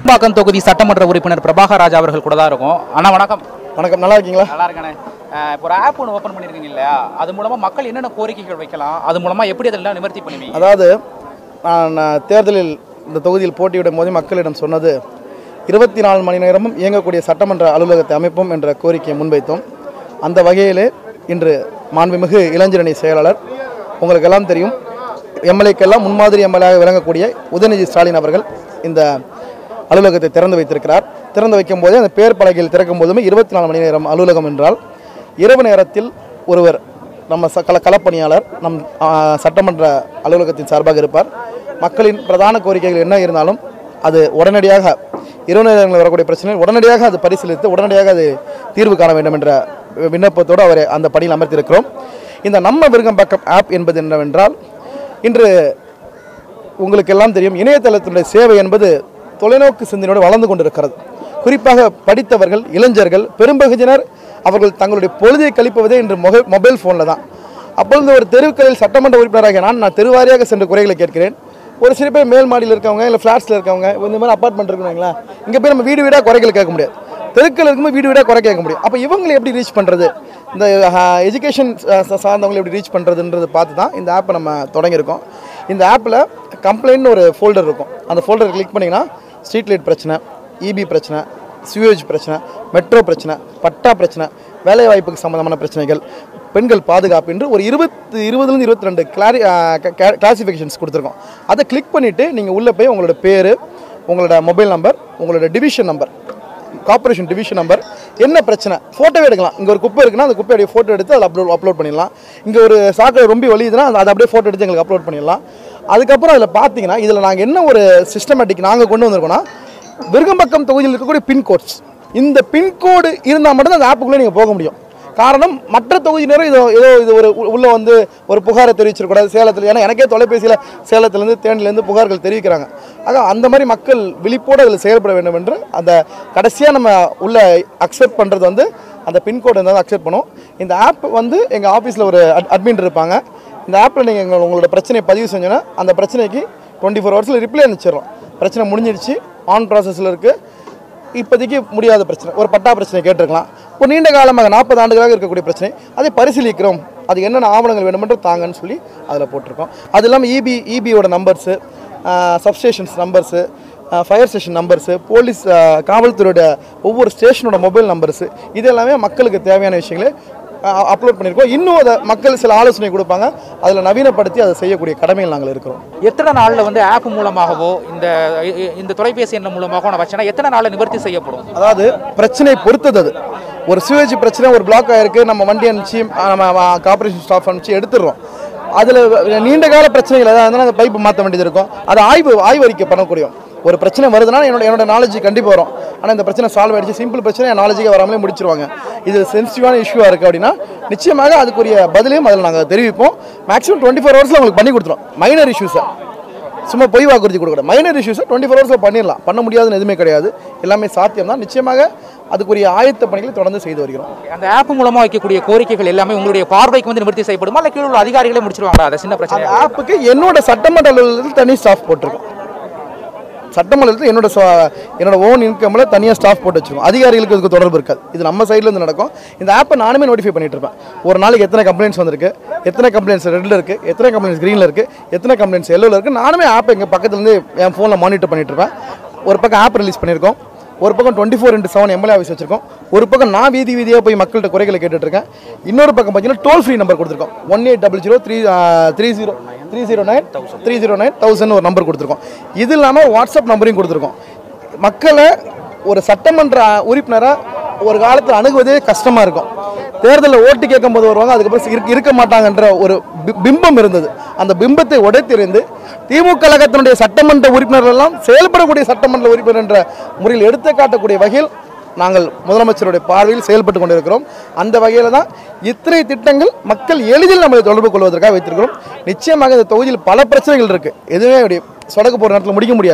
பாக்கம் தொகுதி சட்டமன்ற உறுப்பினர் பிரபாகர் ராஜா அவர்கள் கூட தான் இருக்கும் அண்ணா வணக்கம் வணக்கம் நல்லா இருக்கீங்களா நல்லா இருக்கண்ணே அஹ் இப்போ ஒரு ஆப் ஒன்று ஓப்பன் பண்ணியிருக்கீங்க இல்லையா அது மூலமா மக்கள் என்னென்ன கோரிக்கைகள் வைக்கலாம் அது மூலமா எப்படி அதெல்லாம் நிவர்த்தி பண்ணுவீங்க அதாவது நான் நான் தேர்தலில் இந்த தொகுதியில் போட்டியிடும் போது மக்களிடம் சொன்னது இருபத்தி நாலு மணி நேரமும் இயங்கக்கூடிய சட்டமன்ற அலுவலகத்தை அமைப்போம் என்ற கோரிக்கையை முன்வைத்தோம் அந்த வகையிலே இன்று மாண்புமிகு இளைஞரணி செயலாளர் உங்களுக்கு எல்லாம் தெரியும் எம்எல்ஏக்கெல்லாம் முன்மாதிரி எம்எல்ஏவாக விளங்கக்கூடிய உதயநிதி ஸ்டாலின் அவர்கள் இந்த அலுவலகத்தை திறந்து வைத்திருக்கிறார் திறந்து வைக்கும் போதே அந்த பேர் பலகையில் திறக்கும் போதுமே இருபத்தி நாலு மணி நேரம் அலுவலகம் என்றால் இரவு நேரத்தில் ஒருவர் நம்ம ச கல களப்பணியாளர் நம் ஆ, சட்டமன்ற அலுவலகத்தின் சார்பாக இருப்பார் மக்களின் பிரதான கோரிக்கைகள் என்ன இருந்தாலும் அது உடனடியாக இரவு நேரங்களில் வரக்கூடிய பிரச்சனை உடனடியாக அது பரிசீலித்து உடனடியாக அது தீர்வு காண வேண்டும் என்ற விண்ணப்பத்தோடு அவரை அந்த பணியில் அமர்த்தியிருக்கிறோம் இந்த நம்ம விருகம் பக்கம் ஆப் என்பது என்னவென்றால் இன்று உங்களுக்கு எல்லாம் தெரியும் இணையதளத்தினுடைய சேவை என்பது தொலைநோக்கு சிந்தனையோடு வளர்ந்து கொண்டிருக்கிறது குறிப்பாக படித்தவர்கள் இளைஞர்கள் பெரும்பகுதியினர் அவர்கள் தங்களுடைய பொழுதை கழிப்பதே இன்று மொபைல் மொபைல் ஃபோனில் தான் அப்பொழுது ஒரு தெருக்களில் சட்டமன்ற உறுப்பினராக நான் நான் தெருவாரியாக சென்று குறைகளை கேட்கிறேன் ஒரு சில பேர் மேல் மாடியில் இருக்கவங்க இல்லை ஃப்ளாட்ஸில் இருக்கவங்க இந்த மாதிரி அப்பார்ட்மெண்ட் இருக்குங்களா இங்கே போய் நம்ம வீடு வீடாக குறைகள் கேட்க முடியாது தெருக்கள் இருக்கும்போது வீடு வீடாக குறை கேட்க முடியும் அப்போ இவங்களை எப்படி ரீச் பண்ணுறது இந்த எஜுகேஷன் சார்ந்தவங்களை எப்படி ரீச் பண்ணுறதுன்றது பார்த்து தான் இந்த ஆப்பை நம்ம தொடங்கியிருக்கோம் இந்த ஆப்பில் கம்ப்ளைண்ட்னு ஒரு ஃபோல்டர் இருக்கும் அந்த ஃபோல்டர் கிளிக் பண்ணிங்கன்னா ஸ்ட்ரீட் லைட் பிரச்சனை இபி பிரச்சனை சிவேஜ் பிரச்சனை மெட்ரோ பிரச்சனை பட்டா பிரச்சனை வேலைவாய்ப்புக்கு சம்மந்தமான பிரச்சனைகள் பெண்கள் பாதுகாப்பு என்று ஒரு இருபத்து இருபதுலேருந்து இருபத்தி ரெண்டு கிளாரி கிளாசிஃபிகேஷன்ஸ் கொடுத்துருக்கோம் அதை கிளிக் பண்ணிவிட்டு நீங்கள் உள்ளே போய் உங்களோட பேர் உங்களோட மொபைல் நம்பர் உங்களோட division number corporation division number என்ன பிரச்சனை ஃபோட்டோவே எடுக்கலாம் இங்கே ஒரு குப்பை இருக்குன்னா அந்த குப்பையோடைய ஃபோட்டோ எடுத்து அதில் அப்லோட் அப்லோட் பண்ணிடலாம் இங்கே ஒரு சாக்கடை ரொம்ப வலியுதுன்னா அதை அப்படியே ஃபோட்டோ எடுத்து எங்களுக்கு அப்லோட் பண்ணிடலாம் அதுக்கப்புறம் அதில் பார்த்தீங்கன்னா இதில் நாங்கள் என்ன ஒரு சிஸ்டமேட்டிக் நாங்கள் கொண்டு வந்திருக்கோம்னா விருகம்பக்கம் தொகுதியில் இருக்கக்கூடிய பின்கோட்ஸ் இந்த பின்கோடு இருந்தால் மட்டும்தான் அந்த ஆப்புக்குள்ளே நீங்கள் போக முடியும் காரணம் மற்ற தொகுதியினரும் இது ஏதோ இது ஒரு உ- உள்ள வந்து ஒரு புகாரை தெரிவிச்சிடக்கூடாது சேலத்தில் ஏன்னா எனக்கே தொலைபேசியில் சேலத்துலேருந்து தேனிலேருந்து புகார்கள் தெரிவிக்கிறாங்க ஆக அந்த மாதிரி மக்கள் விழிப்போடு அதில் செயல்பட வேண்டும் என்று அந்த கடைசியாக நம்ம உள்ள அக்செப்ட் பண்ணுறது வந்து அந்த பின்கோடு இருந்தால் அக்செப்ட் பண்ணும் இந்த ஆப் வந்து எங்கள் ஆஃபீஸில் ஒரு அட்மின் இருப்பாங்க இந்த ஆப்பில் நீங்கள் எங்கள் உங்களோட பிரச்சனையை பதிவு செஞ்சோன்னா அந்த பிரச்சனைக்கு டுவெண்ட்டி ஃபோர் ஹவர்ஸில் ரிப்ளை அனுப்பிச்சிடுறோம் பிரச்சனை முடிஞ்சிடுச்சு ஆன் ப்ராசஸில் இருக்குது இப்போதைக்கு முடியாத பிரச்சனை ஒரு பட்டா பிரச்சனை கேட்டிருக்கலாம் ஒரு நீண்ட காலமாக நாற்பது ஆண்டுகளாக இருக்கக்கூடிய பிரச்சனை அதை பரிசீலிக்கிறோம் அது என்னென்ன ஆவணங்கள் வேணுமென்று தாங்கன்னு சொல்லி அதில் போட்டிருக்கோம் அது இல்லாமல் இபி இபியோட numbers substations numbers fire station numbers police ஆஹ், காவல்துறையோட ஒவ்வொரு ஸ்டேஷனோட மொபைல் நம்பர்ஸு இது எல்லாமே மக்களுக்கு தேவையான விஷயங்களை அப்லோட் பண்ணியிருக்கோம் இன்னும் அதை மக்கள் சில ஆலோசனை கொடுப்பாங்க அதில் நவீனப்படுத்தி அதை செய்யக்கூடிய கடமையில் நாங்கள் இருக்கிறோம் எத்தனை நாள்ல வந்து ஆப் மூலமாகவோ இந்த இ- இந்த தொலைபேசி எண் மூலமாகவோ நான் வச்சேன்னா எத்தனை நாள்ல நிவர்த்தி செய்யப்படும் அதாவது பிரச்சனை பொறுத்தது அது ஒரு சிவேஜ் பிரச்சனை ஒரு பிளாக் ஆயிருக்கு நம்ம வண்டி அனுப்பிச்சு அஹ், நம்ம கார்பரேஷன் ஸ்டாஃப் அனுப்பிச்சு எடுத்துடுறோம் அதில் நீண்ட கால பிரச்சனைகள் ஏதாவது இருந்தாலும் அந்த பைப்பு மாற்ற வேண்டியது இருக்கும் அது ஆய்வு ஆய்வறிக்கை பண்ணக்கூடிய ஒரு பிரச்சனை வருதுன்னா என்னோட என்னோட நாலேஜ் கண்டிப்பாக வரும் ஆனால் இந்த பிரச்சனை சால்வ் ஆயிடுச்சு சிம்பிள் பிரச்சனை என் நாலேஜுக்கு வராமலே முடிச்சிருவாங்க இது சென்சிட்டிவான இஷ்யூவாக இருக்குது அப்படின்னா நிச்சயமாக அதுக்குரிய பதிலையும் அதில் நாங்கள் தெரிவிப்போம் மேக்ஸிமம் டுவெண்ட்டி ஃபோர் ஹவர்ஸில் உங்களுக்கு பண்ணி கொடுத்துரும் மைனர் இஷ்யூஸை சும்மா பொய் வாக்குறுதி கொடுக்கணும் மைனர் இஷ்யூஸை டுவெண்ட்டி ஃபோர் ஹவர்ஸில் பண்ணிடலாம் பண்ண முடியாதுன்னு எதுவுமே கிடையாது எல்லாமே சாத்தியம் தான் நிச்சயமாக அதுக்குரிய ஆயத்த பணிகளை தொடர்ந்து செய்து வருகிறோம் அந்த ஆப் மூலமா வைக்கக்கூடிய கோரிக்கைகள் எல்லாமே உங்களுடைய பார்வைக்கு வந்து நிவர்த்தி செய்யப்படுமா இல்ல கீழே உள்ள அதிகாரிகளே முடிச்சிருவாங்களா அதை சின்ன பிரச்சனை அந்த ஆப்புக்கு என்னோட சட்டமன்ற அலுவலகத்தில் தனி ஸ்டாஃப் போட்டிருக்கோம் சட்டமன்றத்தில் என்னோட ச- என்னோட ஓன் இன்கமில் தனியாக ஸ்டாஃப் போட்டு வச்சிருக்கோம் அதிகாரிகளுக்கு இதுக்கு தொடர்பு இருக்காது இது நம்ம சைடுல இருந்து நடக்கும் இந்த ஆப்பை நானுமே நோட்டிஃபை பண்ணிட்டு இருப்பேன் ஒரு நாளைக்கு எத்தனை கம்ப்ளைண்ட்ஸ் வந்திருக்கு எத்தனை கம்ப்ளைண்ட்ஸ் ரெட்டில் இருக்குது எத்தனை கம்ப்ளைண்ட்ஸ் க்ரீனில் இருக்குது எத்தனை கம்ப்ளைண்ட்ஸ் எல்லோவில் இருக்குது நானுமே ஆப் எங்கள் பக்கத்துலேருந்து என் ஃபோனில் மானிட்டர் பண்ணிட்டு இருப்பேன் ஒரு பக்கம் ஆப் ரிலீஸ் பண்ணியிருக்கோம் ஒரு பக்கம் twenty four into seven MLA office வச்சிருக்கோம் ஒரு பக்கம் நான் வீதி வீதியாக போய் மக்கள்கிட்ட குறைகளை கேட்டுட்டு இருக்கேன் இன்னொரு பக்கம் பார்த்தீங்கன்னா டோல் ஃப்ரீ நம்பர் கொடுத்துருக்கோம் one eight double zero three three zero three zero nine three zero nine thousand ஒரு நம்பர் கொடுத்துருக்கோம் இது இல்லாமல் வாட்ஸ்அப் நம்பரையும் கொடுத்துருக்கோம் மக்களை ஒரு சட்டமன்ற உறுப்பினராக ஒரு காலத்தில் அணுகுவதே கஷ்டமாக இருக்கும் தேர்தலில் ஓட்டு கேட்கும் போது வருவாங்க அதுக்கப்புறம் இருக்க- இருக்க மாட்டாங்கன்ற ஒரு பி- பிம்பம் இருந்தது அந்த பிம்பத்தை உடைத்தெறிந்து திமுக கழகத்தினுடைய சட்டமன்ற உறுப்பினர்கள் எல்லாம் செயல்படக்கூடிய சட்டமன்ற உறுப்பினர் என்ற முறையில் எடுத்து காட்டக்கூடிய வகையில் நாங்கள் முதலமைச்சருடைய பார்வையில் செயல்பட்டு கொண்டிருக்கிறோம் அந்த வகையில் தான் இத்தனை திட்டங்கள் மக்கள் எளிதில் நம்மளை தொடர்பு கொள்வதற்காக வைத்திருக்கிறோம் நிச்சயமாக இந்த தொகுதியில் பல பிரச்சனைகள் இருக்குது எதுவுமே அப்படி சொடக்கு போகிற நேரத்தில் முடிக்க முடியாது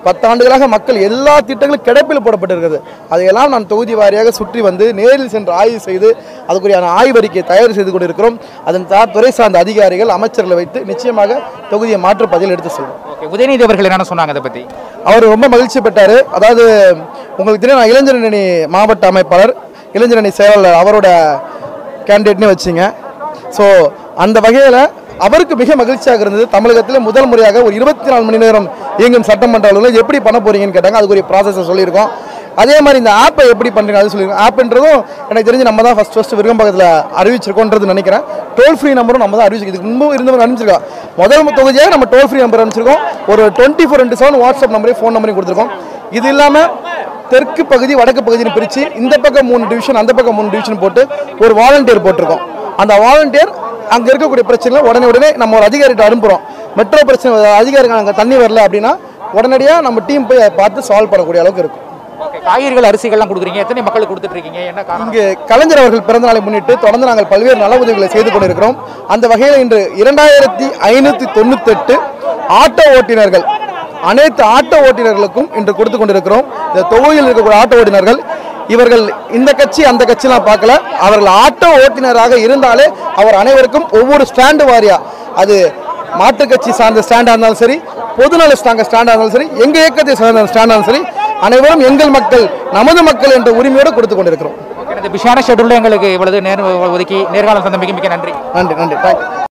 பத்தாண்டுகளாக மக்கள் எல்லா திட்டங்களும் கிடப்பில் போடப்பட்டிருக்கிறது அதையெல்லாம் நான் தொகுதி வாரியாக சுற்றி வந்து நேரில் சென்று ஆய்வு செய்து அதுக்குரியான ஆய்வறிக்கையை தயார் செய்து கொண்டிருக்கிறோம் அதன் தா- துறை சார்ந்த அதிகாரிகள் அமைச்சர்களை வைத்து நிச்சயமாக தொகுதியை மாற்று பதில் எடுத்து செல்வோம் ஓகே உதயநிதி அவர்கள் என்ன சொன்னாங்க அதை பத்தி அவர் ரொம்ப மகிழ்ச்சி பெற்றார் அதாவது உங்களுக்கு தெரியும் நான் இளைஞரணி மாவட்ட அமைப்பாளர் இளைஞரணி செயலாளர் அவரோட கேண்டிடேட்னு வச்சிங்க ஸோ அந்த வகையில் அவருக்கு மிக மகிழ்ச்சியாக இருந்தது தமிழகத்தில் முதல் முறையாக ஒரு இருபத்தி நாலு மணி நேரம் இயங்கும் சட்டமன்ற அலுவலகம் எப்படி பண்ண போறீங்கன்னு கேட்டாங்க அதுக்குரிய ப்ராசஸை சொல்லியிருக்கோம் அதே மாதிரி இந்த ஆப்பை எப்படி பண்ணுறீங்க அது சொல்லியிருக்கோம் ஆப்ன்றதும் எனக்கு தெரிஞ்சு நம்ம தான் ஃபஸ்ட் ஃபஸ்ட்டு விரும்பகத்தில் அறிவிச்சிருக்கோன்றது நினைக்கிறேன் டோல் ஃப்ரீ நம்பரும் நம்ம தான் அறிவிச்சிருக்கோம் இதுக்கு முன்பு இருந்தவங்க அனுப்பிச்சிருக்கோம் முதல் தொகுதியாக நம்ம டோல் ஃப்ரீ நம்பர் அனுப்பிச்சிருக்கோம் ஒரு டுவெண்ட்டி ஃபோர் ரெண்டு செவன் வாட்ஸ்அப் நம்பரையும் ஃபோன் நம்பரையும் கொடுத்துருக்கோம் இது இல்லாமல் தெற்கு பகுதி வடக்கு பகுதின்னு பிரித்து இந்த பக்கம் மூணு டிவிஷன் அந்த பக்கம் மூணு டிவிஷன் போட்டு ஒரு வாலண்டியர் போட்டிருக்கோம் அந்த வாலண்டியர் அங்கே இருக்கக்கூடிய பிரச்சனைகளை உடனே உடனே நம்ம ஒரு அதிகாரிகிட்ட அனுப்புகிறோம் மெட்ரோ பிரச்சனை அதிகாரிகள் அங்கே தண்ணி வரல அப்படின்னா உடனடியாக நம்ம டீம் போய் அதை பார்த்து சால்வ் பண்ணக்கூடிய அளவுக்கு இருக்கும் ஓகே காய்கறிகள் அரிசிகள்லாம் கொடுக்குறீங்க எத்தனை மக்களுக்கு கொடுத்துட்டு இருக்கீங்க என்ன காரணம் இங்கு கலைஞர் அவர்கள் பிறந்த நாளை முன்னிட்டு தொடர்ந்து நாங்கள் பல்வேறு நல உதவிகளை செய்து கொண்டிருக்கிறோம் அந்த வகையில் இன்று இரண்டாயிரத்தி ஐநூற்றி தொண்ணூத்தெட்டு ஆட்டோ ஓட்டுநர்கள் அனைத்து ஆட்டோ ஓட்டுநர்களுக்கும் இன்று கொடுத்து கொண்டிருக்கிறோம் இந்த தொகுதியில் இருக்கக்கூடிய ஆட்டோ ஓட்டுநர்கள் இவர்கள் இந்த கட்சி அந்த கட்சிலாம் பார்க்கல அவர்கள் ஆட்டோ ஓட்டுநராக இருந்தாலே அவர் அனைவருக்கும் ஒவ்வொரு ஸ்டாண்டு வாரியா அது மாற்றுக் கட்சி சார்ந்த ஸ்டாண்டாக இருந்தாலும் சரி பொதுநல ஸ்டாங்க ஸ்டாண்டாக இருந்தாலும் சரி எங்கள் இயக்கத்தை சார்ந்த ஸ்டாண்டாக இருந்தாலும் சரி அனைவரும் எங்கள் மக்கள் நமது மக்கள் என்ற உரிமையோடு கொடுத்து கொண்டிருக்கிறோம் ஓகே இந்த பிஷான ஷெட்யூலில் எங்களுக்கு இவ்வளவு நேரம் ஒதுக்கி நேர்காலம் தந்த மிக மிக நன்றி நன்றி நன்றி தேங்க்யூ